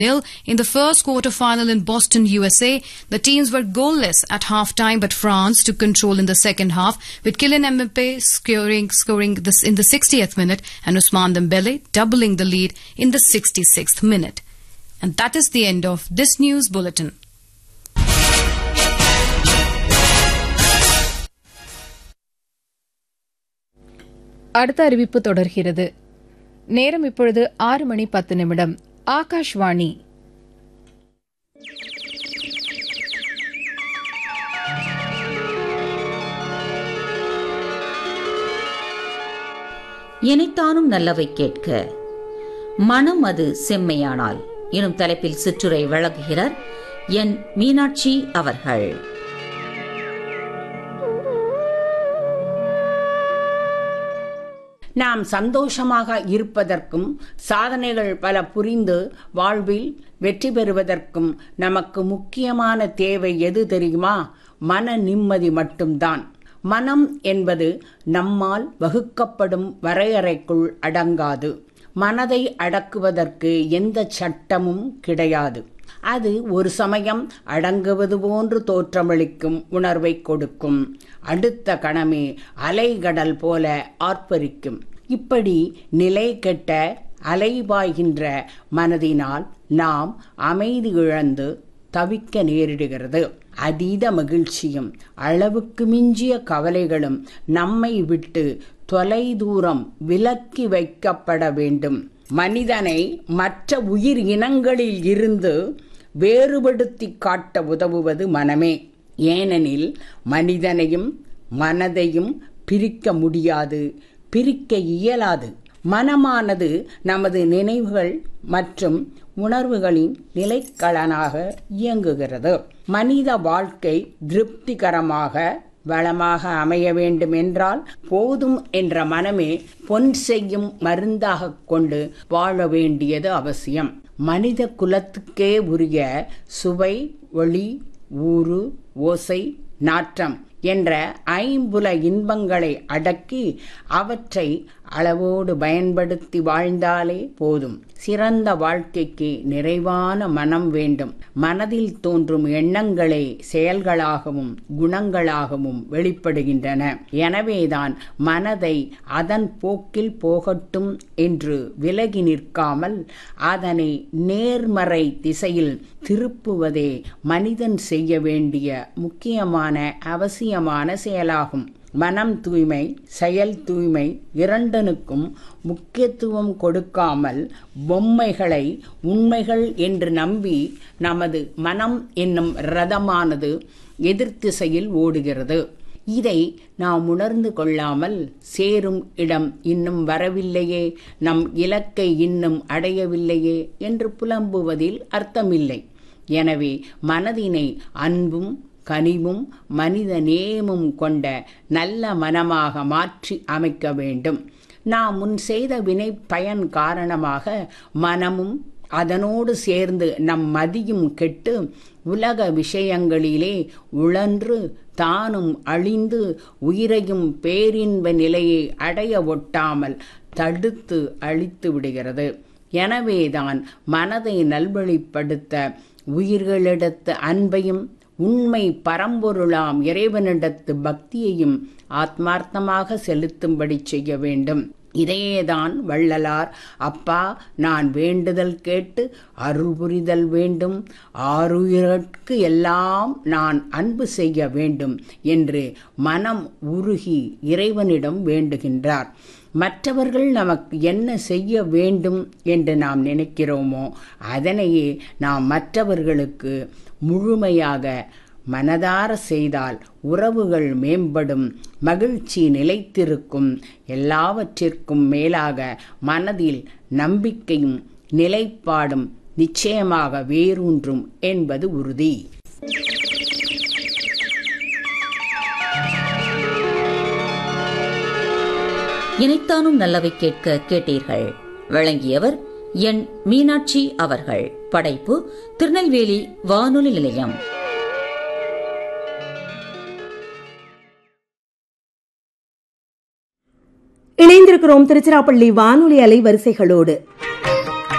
nil in the first quarter-final in Boston, USA. The teams were goalless at half-time, but France took control in the second half, with Kylian Mbappe scoring, scoring this in the 60th minute and Ousmane Dembele doubling the lead in the 66th minute. And that is the end of this news bulletin. அடுத்த அறிவிப்பு தொடர்கிறது நேரம் இப்பொழுது ஆறு மணி பத்து நிமிடம் ஆகாஷ்வாணி இனைத்தானும் நல்லவை கேட்க மனம் அது செம்மையானால் எனும் தலைப்பில் சிற்றுரை வழங்குகிறார் என் மீனாட்சி அவர்கள் நாம் சந்தோஷமாக இருப்பதற்கும் சாதனைகள் பல புரிந்து வாழ்வில் வெற்றி பெறுவதற்கும் நமக்கு முக்கியமான தேவை எது தெரியுமா மன நிம்மதி மட்டும்தான் மனம் என்பது நம்மால் வகுக்கப்படும் வரையறைக்குள் அடங்காது மனதை அடக்குவதற்கு எந்த சட்டமும் கிடையாது அது ஒரு சமயம் அடங்குவது போன்று தோற்றமளிக்கும் உணர்வை கொடுக்கும் அடுத்த கணமே அலைகடல் போல ஆர்ப்பரிக்கும் இப்படி நிலை கெட்ட அலைபாய்கின்ற மனதினால் நாம் அமைதி இழந்து தவிக்க நேரிடுகிறது அதீத மகிழ்ச்சியும் அளவுக்கு மிஞ்சிய கவலைகளும் நம்மை விட்டு தொலை தூரம் விலக்கி வைக்கப்பட வேண்டும் மனிதனை மற்ற உயிர் இனங்களில் இருந்து வேறுபடுத்தி காட்ட உதவுவது மனமே ஏனெனில் மனிதனையும் மனதையும் பிரிக்க முடியாது பிரிக்க இயலாது மனமானது நமது நினைவுகள் மற்றும் உணர்வுகளின் நிலைக்களனாக இயங்குகிறது மனித வாழ்க்கை திருப்திகரமாக வளமாக அமைய வேண்டும் என்றால் போதும் என்ற மனமே பொன் செய்யும் மருந்தாக கொண்டு வாழ வேண்டியது அவசியம் மனித குலத்துக்கே உரிய சுவை ஒளி ஊறு ஓசை நாற்றம் என்ற ஐம்புல இன்பங்களை அடக்கி அவற்றை அளவோடு பயன்படுத்தி வாழ்ந்தாலே போதும் சிறந்த வாழ்க்கைக்கு நிறைவான மனம் வேண்டும் மனதில் தோன்றும் எண்ணங்களே செயல்களாகவும் குணங்களாகவும் வெளிப்படுகின்றன எனவேதான் மனதை அதன் போக்கில் போகட்டும் என்று விலகி நிற்காமல் அதனை நேர்மறை திசையில் திருப்புவதே மனிதன் செய்ய வேண்டிய முக்கியமான அவசியமான செயலாகும் மனம் தூய்மை செயல் தூய்மை இரண்டனுக்கும் முக்கியத்துவம் கொடுக்காமல் பொம்மைகளை உண்மைகள் என்று நம்பி நமது மனம் என்னும் ரதமானது எதிர்த்திசையில் ஓடுகிறது இதை நாம் உணர்ந்து கொள்ளாமல் சேரும் இடம் இன்னும் வரவில்லையே நம் இலக்கை இன்னும் அடையவில்லையே என்று புலம்புவதில் அர்த்தமில்லை எனவே மனதினை அன்பும் கனிவும் மனித நேயமும் கொண்ட நல்ல மனமாக மாற்றி அமைக்க வேண்டும் நாம் முன் செய்த வினை பயன் காரணமாக மனமும் அதனோடு சேர்ந்து நம் மதியும் கெட்டு உலக விஷயங்களிலே உழன்று தானும் அழிந்து உயிரையும் பேரின்ப நிலையை அடைய ஒட்டாமல் தடுத்து அழித்து விடுகிறது எனவேதான் மனதை நல்வழிப்படுத்த உயிர்களிடத்து அன்பையும் உண்மை பரம்பொருளாம் இறைவனிடத்து பக்தியையும் ஆத்மார்த்தமாக செலுத்தும்படி செய்ய வேண்டும் இதையேதான் வள்ளலார் அப்பா நான் வேண்டுதல் கேட்டு அருள் புரிதல் வேண்டும் ஆறுயிரற்கு எல்லாம் நான் அன்பு செய்ய வேண்டும் என்று மனம் உருகி இறைவனிடம் வேண்டுகின்றார் மற்றவர்கள் நமக்கு என்ன செய்ய வேண்டும் என்று நாம் நினைக்கிறோமோ அதனையே நாம் மற்றவர்களுக்கு முழுமையாக மனதார செய்தால் உறவுகள் மேம்படும் மகிழ்ச்சி நிலைத்திருக்கும் எல்லாவற்றிற்கும் மேலாக மனதில் நம்பிக்கையும் நிலைப்பாடும் நிச்சயமாக வேரூன்றும் என்பது உறுதி இனைத்தானும் நல்லவை கேட்க கேட்டீர்கள் வழங்கியவர் என் மீனாட்சி அவர்கள் படைப்பு திருநெல்வேலி வானொலி நிலையம் இணைந்திருக்கிறோம் திருச்சிராப்பள்ளி வானொலி அலை வரிசைகளோடு